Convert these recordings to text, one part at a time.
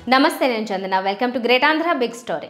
నమస్తే నేను Chandana welcome to Great Andhra big story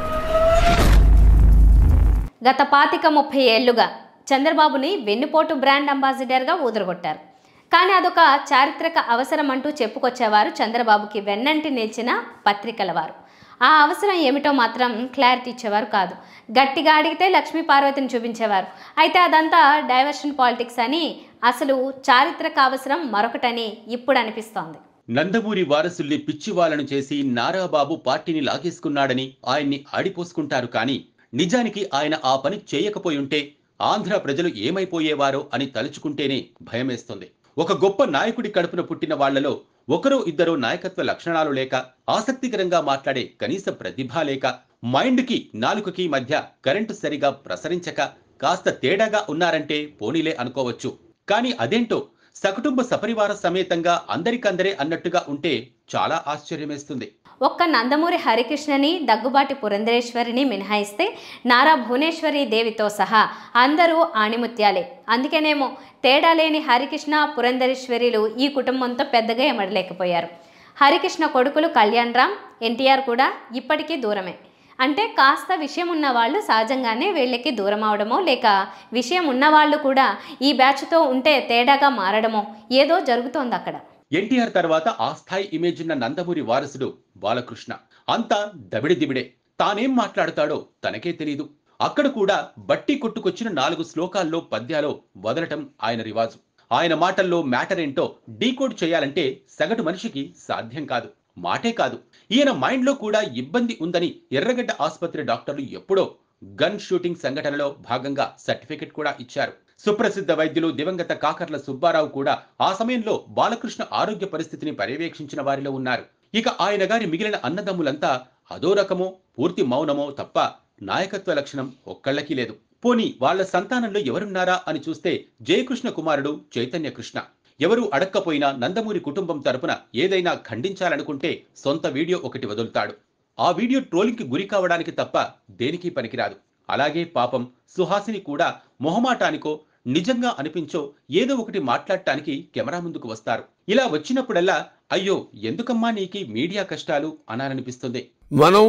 గత పాతిక ముప్పై ఏళ్లుగా చంద్రబాబుని వెన్నుపోటు బ్రాండ్ అంబాసిడర్గా ఊదరగొట్టారు కానీ అదొక చారిత్రక అవసరం అంటూ చెప్పుకొచ్చేవారు చంద్రబాబుకి వెన్నంటి నిలిచిన పత్రికల వారు ఆ అవసరం ఏమిటో మాత్రం క్లారిటీ ఇచ్చేవారు కాదు గట్టిగా అడిగితే లక్ష్మీ పార్వతిని చూపించేవారు అయితే అదంతా డైవర్షన్ పాలిటిక్స్ అని అసలు చారిత్రక అవసరం మరొకటని ఇప్పుడు అనిపిస్తోంది నందమూరి వారసుల్ని పిచ్చివాలను చేసి నారాబాబు పార్టీని లాగేసుకున్నాడని ఆయన్ని ఆడిపోసుకుంటారు కానీ నిజానికి ఆయన ఆ పని చేయకపోయుంటే ఆంధ్ర ప్రజలు ఏమైపోయేవారో అని తలుచుకుంటేనే భయమేస్తుంది ఒక గొప్ప నాయకుడి కడుపున పుట్టిన వాళ్లలో ఒకరో ఇద్దరో నాయకత్వ లక్షణాలు లేక ఆసక్తికరంగా మాట్లాడే కనీస ప్రతిభ లేక మైండ్కి నాలుకకి మధ్య కరెంటు సరిగా ప్రసరించక కాస్త తేడాగా ఉన్నారంటే పోనీలే అనుకోవచ్చు కానీ అదేంటో సకుటుంబ సపరివార సమేతంగా అందరికందరే అన్నట్టుగా ఉంటే చాలా ఆశ్చర్యమేస్తుంది ఒక్క నందమూరి హరికృష్ణని దగ్గుబాటి పురంధరేశ్వరిని మినహాయిస్తే నారా భువనేశ్వరి దేవితో సహా అందరూ ఆణిముత్యాలే అందుకేనేమో తేడా లేని హరికృష్ణ పురంధరేశ్వరిలు ఈ కుటుంబంతో పెద్దగా ఎమడలేకపోయారు హరికృష్ణ కొడుకులు కళ్యాణ్ రామ్ ఎన్టీఆర్ కూడా ఇప్పటికీ దూరమే అంటే కాస్త విషయం ఉన్న వాళ్ళు సహజంగానే వీళ్ళకి దూరం అవడమో లేక విషయం ఉన్నవాళ్ళు కూడా ఈ బ్యాచ్తో ఉంటే తేడాగా మారడమో ఏదో జరుగుతోంది అక్కడ ఎన్టీఆర్ తర్వాత ఆ స్థాయి ఇమేజ్ ఉన్న నందమూరి వారసుడు బాలకృష్ణ అంతా దబిడి దిబిడే తానేం మాట్లాడతాడో తనకే తెలీదు అక్కడ కూడా బట్టి కొట్టుకొచ్చిన నాలుగు శ్లోకాల్లో పద్యాలో వదలటం ఆయన రివాజు ఆయన మాటల్లో మ్యాటర్ ఏంటో డీకోడ్ చేయాలంటే సగటు మనిషికి సాధ్యం కాదు మాటే కాదు ఈయన మైండ్లో కూడా ఇబ్బంది ఉందని ఎర్రగడ్డ ఆసుపత్రి డాక్టర్లు ఎప్పుడో గన్ షూటింగ్ సంఘటనలో భాగంగా సర్టిఫికెట్ కూడా ఇచ్చారు సుప్రసిద్ధ వైద్యులు దివంగత కాకర్ల సుబ్బారావు కూడా ఆ సమయంలో బాలకృష్ణ ఆరోగ్య పరిస్థితిని పర్యవేక్షించిన వారిలో ఉన్నారు ఇక ఆయన గారి మిగిలిన అన్నదమ్ములంతా అదో రకమో పూర్తి మౌనమో తప్ప నాయకత్వ లక్షణం ఒక్కళ్ళకి లేదు పోని వాళ్ళ సంతానంలో ఎవరున్నారా అని చూస్తే జయకృష్ణ కుమారుడు చైతన్య కృష్ణ ఎవరూ అడక్కపోయినా నందమూరి కుటుంబం తరపున ఏదైనా ఖండించాలనుకుంటే సొంత వీడియో ఒకటి వదులుతాడు ఆ వీడియో ట్రోలింగ్కి గురి కావడానికి తప్ప దేనికి పనికిరాదు అలాగే పాపం సుహాసిని కూడా మొహమాటానికో నిజంగా అనిపించో ఏదో ఒకటి మాట్లాడటానికి కెమెరా ముందుకు వస్తారు ఇలా వచ్చినప్పుడల్లా అయ్యో ఎందుకమ్మా నీకి మీడియా కష్టాలు అనాలనిపిస్తుంది మనం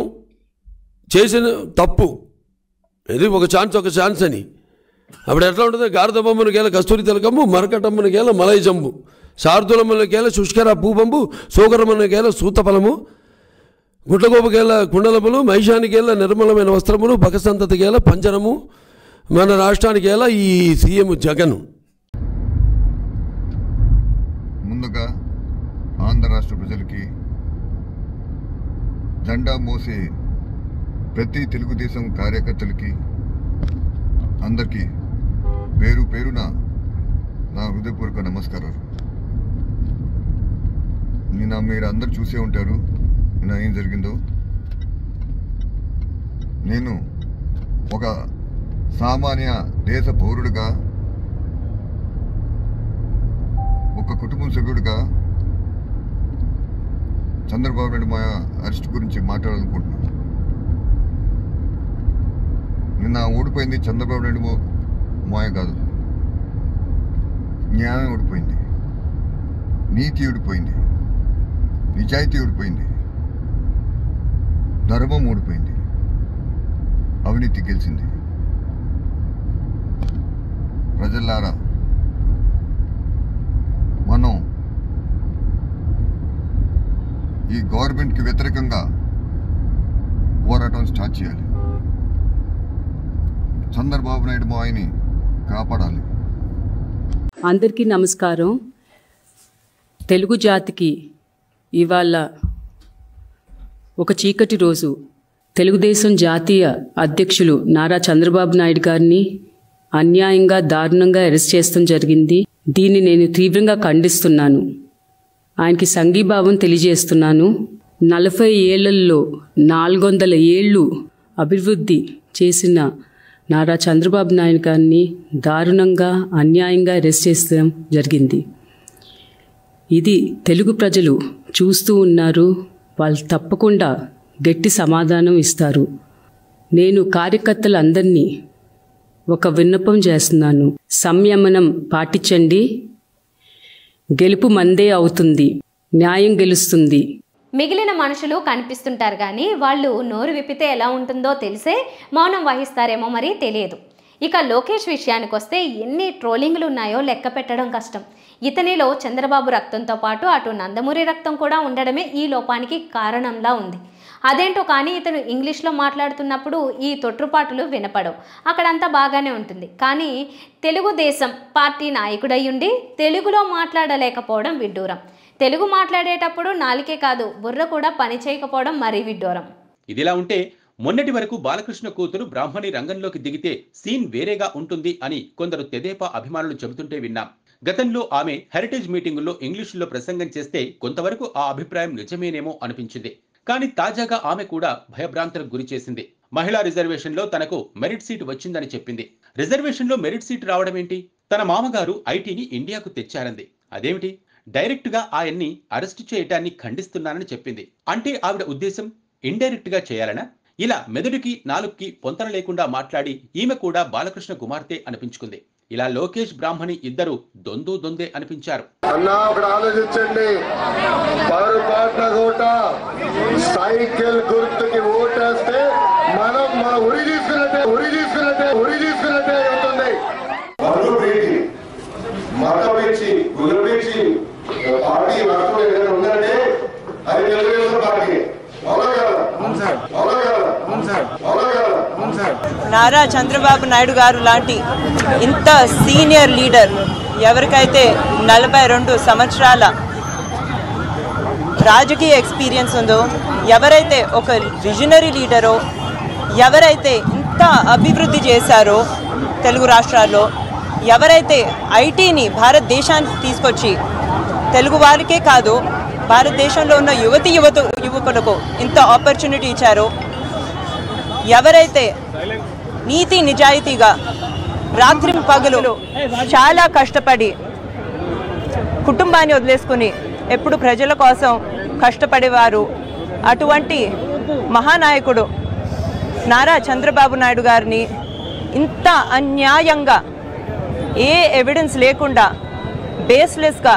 చేసిన తప్పు ఇది ఒక ఛాన్స్ ఒక ఛాన్స్ అని అప్పుడు ఎట్లా ఉంటుంది గారద బొమ్మను గేల కస్తూరి తిలకమ్ము మరకటమ్మను గేల మలై జంబు శార్దులమ్మను గేల శుష్కర పూబంబు సోకరమ్మను గేల సూతఫలము గుట్లగోపగేల కుండలములు మహిషానికేల నిర్మలమైన వస్త్రములు పకసంతతికేల పంజరము మన రాష్ట్రానికేల ఈ సీఎం జగన్ ముందుగా ఆంధ్ర రాష్ట్ర ప్రజలకి జెండా మోసే ప్రతి తెలుగుదేశం కార్యకర్తలకి అందరికీ పేరు పేరున నా హృదయపూర్వక నమస్కారాలు నిన్న మీరు అందరు చూసే ఉంటారు నిన్న ఏం జరిగిందో నేను ఒక సామాన్య దేశ పౌరుడిగా ఒక కుటుంబ సభ్యుడిగా చంద్రబాబు నాయుడు మా అరెస్ట్ గురించి మాట్లాడాలనుకుంటున్నాను నిన్న ఓడిపోయింది చంద్రబాబు నాయుడు మో- మాయ కాదు న్యాయం ఓడిపోయింది నీతి ఓడిపోయింది నిజాయితీ ఓడిపోయింది ధర్మం ఓడిపోయింది అవినీతి గెలిచింది ప్రజలారా మనం ఈ గవర్నమెంట్కి వ్యతిరేకంగా పోరాటం స్టార్ట్ చేయాలి చంద్రబాబు నాయుడు మాయని కాపాడాలి అందరికీ నమస్కారం తెలుగు జాతికి ఇవాళ ఒక చీకటి రోజు తెలుగుదేశం జాతీయ అధ్యక్షులు నారా చంద్రబాబు నాయుడు గారిని అన్యాయంగా దారుణంగా అరెస్ట్ చేయడం జరిగింది దీన్ని నేను తీవ్రంగా ఖండిస్తున్నాను ఆయనకి సంఘీభావం తెలియజేస్తున్నాను నలభై ఏళ్లలో నాలుగు వందల ఏళ్ళు అభివృద్ధి చేసిన నారా చంద్రబాబు నాయుడు గారిని దారుణంగా అన్యాయంగా అరెస్ట్ చేయడం జరిగింది ఇది తెలుగు ప్రజలు చూస్తూ ఉన్నారు వాళ్ళు తప్పకుండా గట్టి సమాధానం ఇస్తారు నేను కార్యకర్తలందరినీ ఒక విన్నపం చేస్తున్నాను సంయమనం పాటించండి గెలుపు మందే అవుతుంది న్యాయం గెలుస్తుంది మిగిలిన మనుషులు కనిపిస్తుంటారు కానీ వాళ్ళు నోరు విప్పితే ఎలా ఉంటుందో తెలిసే మౌనం వహిస్తారేమో మరి తెలియదు ఇక లోకేష్ విషయానికి వస్తే ఎన్ని ట్రోలింగ్లు ఉన్నాయో లెక్క పెట్టడం కష్టం ఇతనిలో చంద్రబాబు రక్తంతో పాటు అటు నందమూరి రక్తం కూడా ఉండడమే ఈ లోపానికి కారణంలా ఉంది అదేంటో కానీ ఇతను ఇంగ్లీష్లో మాట్లాడుతున్నప్పుడు ఈ తొట్టుపాటులు వినపడవు అక్కడంతా బాగానే ఉంటుంది కానీ తెలుగుదేశం పార్టీ నాయకుడయ్యుండి తెలుగులో మాట్లాడలేకపోవడం విడ్డూరం తెలుగు మాట్లాడేటప్పుడు నాలికే కాదు బుర్ర కూడా పని చేయకపోవడం మరీ విడ్డూరం ఇదిలా ఉంటే మొన్నటి వరకు బాలకృష్ణ కూతురు బ్రాహ్మణి రంగంలోకి దిగితే సీన్ వేరేగా ఉంటుంది అని కొందరు తెదేపా అభిమానులు చెబుతుంటే విన్నాం గతంలో ఆమె హెరిటేజ్ మీటింగుల్లో ఇంగ్లీషులో ప్రసంగం చేస్తే కొంతవరకు ఆ అభిప్రాయం నిజమేనేమో అనిపించింది కానీ తాజాగా ఆమె కూడా భయభ్రాంతులకు గురి చేసింది మహిళా రిజర్వేషన్లో తనకు మెరిట్ సీట్ వచ్చిందని చెప్పింది రిజర్వేషన్లో మెరిట్ సీట్ రావడం ఏంటి తన మామగారు ఐటీని ఇండియాకు తెచ్చారంది అదేమిటి డైరెక్ట్ గా ఆయన్ని అరెస్ట్ చేయటాన్ని ఖండిస్తున్నానని చెప్పింది అంటే ఆవిడ ఉద్దేశం ఇండైరెక్ట్ గా చేయాలనా ఇలా మెదడుకి నాలుగుకి పొంతన లేకుండా మాట్లాడి ఈమె కూడా బాలకృష్ణ కుమార్తె అనిపించుకుంది ఇలా లోకేష్ బ్రాహ్మణి ఇద్దరు దొందు దొందే అనిపించారు అన్నా ఒకటి ఆలోచించండి పొరపాటున ఓట సైకిల్ గుర్తుకి ఓటేస్తే మనం మన ఉరి తీసుకున్నట్టే ఉరి తీసుకున్నట్టే ఉరి తీసుకున్నట్టే అవుతుంది బంధు పీచి మతం ఇచ్చి కులం ఇచ్చి పార్టీ రాష్ట్రంలో ఏదైనా ఉందంటే అది తెలుగుదేశం పార్టీ అవునా కదా అవునా కదా అవునా కదా నారా చంద్రబాబు నాయుడు గారు లాంటి ఇంత సీనియర్ లీడర్ ఎవరికైతే నలభై రెండు సంవత్సరాల రాజకీయ ఎక్స్పీరియన్స్ ఉందో ఎవరైతే ఒక విజనరీ లీడరో ఎవరైతే ఇంత అభివృద్ధి చేశారో తెలుగు రాష్ట్రాల్లో ఎవరైతే ఐటీని భారతదేశానికి తీసుకొచ్చి తెలుగు వారికే కాదు భారతదేశంలో ఉన్న యువతి యువత యువకులకు ఇంత ఆపర్చునిటీ ఇచ్చారో ఎవరైతే నీతి నిజాయితీగా రాత్రి పగలు చాలా కష్టపడి కుటుంబాన్ని వదిలేసుకుని ఎప్పుడు ప్రజల కోసం కష్టపడేవారు అటువంటి మహానాయకుడు నారా చంద్రబాబు నాయుడు గారిని ఇంత అన్యాయంగా ఏ ఎవిడెన్స్ లేకుండా బేస్లెస్గా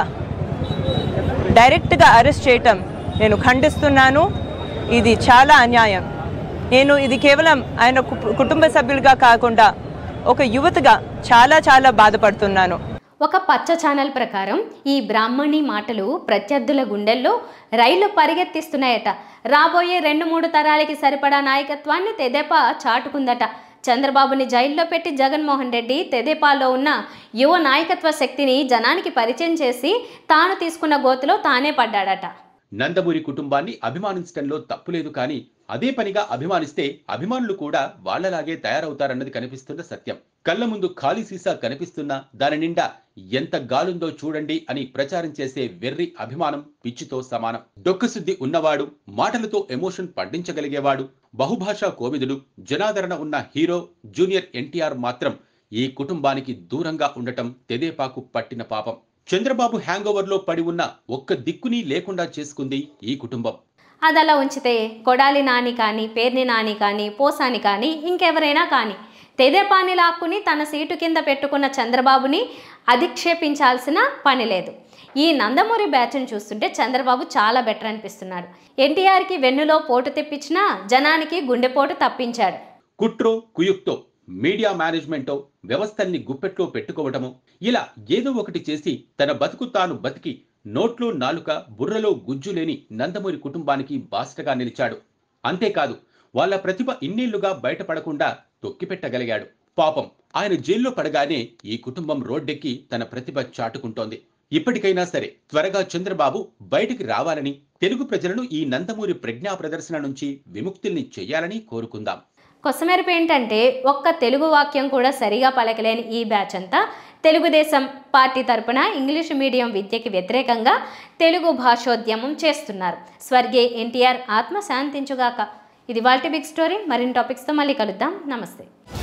డైరెక్ట్గా అరెస్ట్ చేయటం నేను ఖండిస్తున్నాను ఇది చాలా అన్యాయం నేను ఇది కేవలం ఆయన కు- కుటుంబ సభ్యులుగా కాకుండా ఒక యువతగా చాలా చాలా బాధపడుతున్నాను ఒక పచ్చ ఛానల్ ప్రకారం ఈ బ్రాహ్మణి మాటలు ప్రత్యర్థుల గుండెల్లో రైలు పరిగెత్తిస్తున్నాయట రాబోయే రెండు మూడు తరాలకి సరిపడా నాయకత్వాన్ని తెదేపా చాటుకుందట చంద్రబాబుని జైల్లో పెట్టి జగన్మోహన్ రెడ్డి తెదేపాలో ఉన్న యువ నాయకత్వ శక్తిని జనానికి పరిచయం చేసి తాను తీసుకున్న గోతులో తానే పడ్డాడట నందమూరి కుటుంబాన్ని అభిమానించడంలో తప్పులేదు కానీ అదే పనిగా అభిమానిస్తే అభిమానులు కూడా వాళ్ళలాగే తయారవుతారన్నది కనిపిస్తున్న సత్యం కళ్ళ ముందు ఖాళీ సీసా కనిపిస్తున్నా దాని నిండా ఎంత గాలుందో చూడండి అని ప్రచారం చేసే వెర్రి అభిమానం పిచ్చితో సమానం డొక్కశుద్ధి ఉన్నవాడు మాటలతో ఎమోషన్ పండించగలిగేవాడు బహుభాషా కోవిదుడు జనాదరణ ఉన్న హీరో జూనియర్ ఎన్టీఆర్ మాత్రం ఈ కుటుంబానికి దూరంగా ఉండటం తెదేపాకు పట్టిన పాపం చంద్రబాబు హ్యాంగోవర్లో పడి ఉన్న ఒక్క దిక్కుని లేకుండా చేసుకుంది ఈ కుటుంబం అది అలా ఉంచితే కొడాలి నాని కానీ పేర్ని నాని కానీ పోసాని కానీ ఇంకెవరైనా కానీ తెదేపాని లాక్కుని తన సీటు కింద పెట్టుకున్న చంద్రబాబుని అధిక్షేపించాల్సిన పని లేదు ఈ నందమూరి బ్యాచ్ను చూస్తుంటే చంద్రబాబు చాలా బెటర్ అనిపిస్తున్నాడు ఎన్టీఆర్కి వెన్నులో పోటు తెప్పించినా జనానికి గుండెపోటు తప్పించాడు కుట్రో కుయుక్తో మీడియా మేనేజ్మెంటో వ్యవస్థల్ని గుప్పెట్లో పెట్టుకోవటమో ఇలా ఏదో ఒకటి చేసి తన బతుకు తాను బతికి నోట్లో నాలుక బుర్రలో గుజ్జు లేని నందమూరి కుటుంబానికి బాసటగా నిలిచాడు అంతేకాదు వాళ్ళ ప్రతిభ ఇన్నేళ్లుగా బయటపడకుండా తొక్కిపెట్టగలిగాడు పాపం ఆయన జైల్లో పడగానే ఈ కుటుంబం రోడ్డెక్కి తన ప్రతిభ చాటుకుంటోంది ఇప్పటికైనా సరే త్వరగా చంద్రబాబు బయటికి రావాలని తెలుగు ప్రజలను ఈ నందమూరి ప్రజ్ఞా ప్రదర్శన నుంచి విముక్తుల్ని చెయ్యాలని కోరుకుందాం కొసమెరుపు ఏంటంటే ఒక్క తెలుగు వాక్యం కూడా సరిగా పలకలేని ఈ బ్యాచ్ అంతా తెలుగుదేశం పార్టీ తరపున ఇంగ్లీషు మీడియం విద్యకి వ్యతిరేకంగా తెలుగు భాషోద్యమం చేస్తున్నారు స్వర్గీయ ఎన్టీఆర్ ఆత్మ శాంతించుగాక ఇది వాల్టి బిగ్ స్టోరీ మరిన్ని టాపిక్స్తో మళ్ళీ కలుద్దాం నమస్తే